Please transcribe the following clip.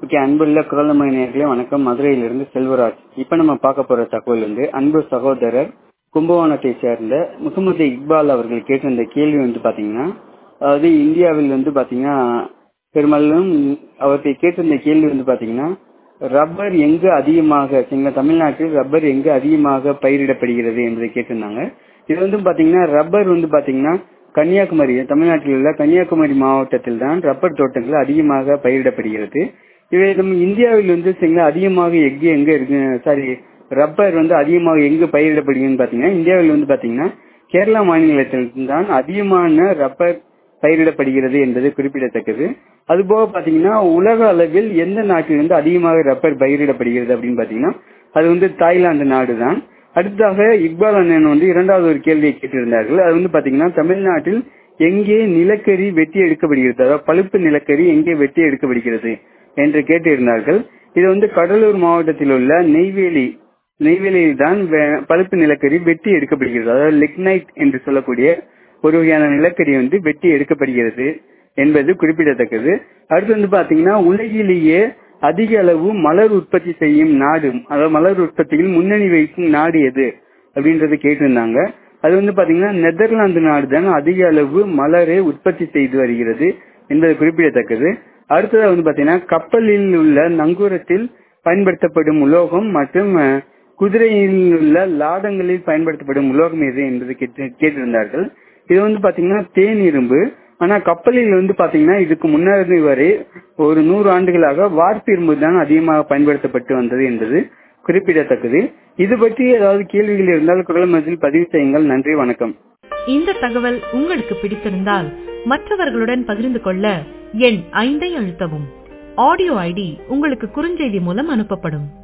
okay அன்புள்ள குரலமை நேர்களே வணக்கம் மதுரையிலிருந்து செல்வராஜ் இப்ப நம்ம பார்க்க போற தகவல் வந்து அன்பு சகோதரர் கும்பகோணத்தை சேர்ந்த முகமது இக்பால் அவர்கள் கேட்டிருந்த கேள்வி வந்து பாத்தீங்கன்னா அதாவது இந்தியாவில் வந்து பாத்தீங்கன்னா பெரும்பாலும் அவர்கள் கேட்டிருந்த கேள்வி வந்து பாத்தீங்கன்னா ரப்பர் எங்கு அதிகமாக சரிங்களா தமிழ்நாட்டில் ரப்பர் எங்கு அதிகமாக பயிரிடப்படுகிறது என்பதை கேட்டிருந்தாங்க இது வந்து பாத்தீங்கன்னா ரப்பர் வந்து பாத்தீங்கன்னா கன்னியாகுமரி தமிழ்நாட்டில் உள்ள கன்னியாகுமரி மாவட்டத்தில் தான் ரப்பர் தோட்டங்கள் அதிகமாக பயிரிடப்படுகிறது இவை நம்ம இந்தியாவில் வந்து சரிங்களா அதிகமாக எங்கு எங்க இருக்கு சாரி ரப்பர் வந்து அதிகமாக எங்கு பயிரிடப்படுகிறதுன்னு பாத்தீங்கன்னா இந்தியாவில் வந்து பாத்தீங்கன்னா கேரளா மாநிலத்தில் தான் அதிகமான ரப்பர் பயிரிடப்படுகிறது என்பது குறிப்பிடத்தக்கது அதுபோக பாத்தீங்கன்னா உலக அளவில் எந்த நாட்டில் வந்து அதிகமாக ரப்பர் பயிரிடப்படுகிறது அப்படின்னு பாத்தீங்கன்னா அது வந்து தாய்லாந்து நாடு தான் அடுத்ததாக இக்பால் அண்ணன் வந்து இரண்டாவது ஒரு கேள்வியை கேட்டிருந்தார்கள் அது வந்து பாத்தீங்கன்னா தமிழ்நாட்டில் எங்கே நிலக்கரி வெட்டி எடுக்கப்படுகிறது அதாவது பழுப்பு நிலக்கரி எங்கே வெட்டி எடுக்கப்படுகிறது என்று கேட்டிருந்தார்கள் இது வந்து கடலூர் மாவட்டத்தில் உள்ள நெய்வேலி நெய்வேலியில் தான் பழுப்பு நிலக்கரி வெட்டி எடுக்கப்படுகிறது அதாவது லிக்னைட் என்று சொல்லக்கூடிய ஒரு வகையான நிலக்கரி வந்து வெட்டி எடுக்கப்படுகிறது என்பது குறிப்பிடத்தக்கது அடுத்து வந்து பாத்தீங்கன்னா உலகிலேயே அதிக அளவு மலர் உற்பத்தி செய்யும் நாடு அதாவது மலர் உற்பத்தியில் முன்னணி வைக்கும் நாடு எது அப்படின்றத கேட்டிருந்தாங்க அது வந்து பாத்தீங்கன்னா நெதர்லாந்து நாடு தான் அதிக அளவு மலரை உற்பத்தி செய்து வருகிறது என்பது குறிப்பிடத்தக்கது அடுத்தது வந்து பாத்தீங்கன்னா கப்பலில் உள்ள நங்கூரத்தில் பயன்படுத்தப்படும் உலோகம் மற்றும் குதிரையில் உள்ள லாடங்களில் பயன்படுத்தப்படும் உலோகம் எது என்பது கேட்டிருந்தார்கள் இது வந்து பாத்தீங்கன்னா தேன் இரும்பு ஆனா கப்பலில் வந்து பாத்தீங்கன்னா இதுக்கு முன்னாடி வரை ஒரு நூறு ஆண்டுகளாக வார்ப்பு இரும்பு தான் அதிகமாக பயன்படுத்தப்பட்டு வந்தது என்பது குறிப்பிடத்தக்கது இது பற்றி ஏதாவது கேள்விகள் இருந்தால் குரல் மதில் பதிவு செய்யுங்கள் நன்றி வணக்கம் இந்த தகவல் உங்களுக்கு பிடித்திருந்தால் மற்றவர்களுடன் பகிர்ந்து கொள்ள எண் ஐந்தை அழுத்தவும் ஆடியோ ஐடி உங்களுக்கு குறுஞ்செய்தி மூலம் அனுப்பப்படும்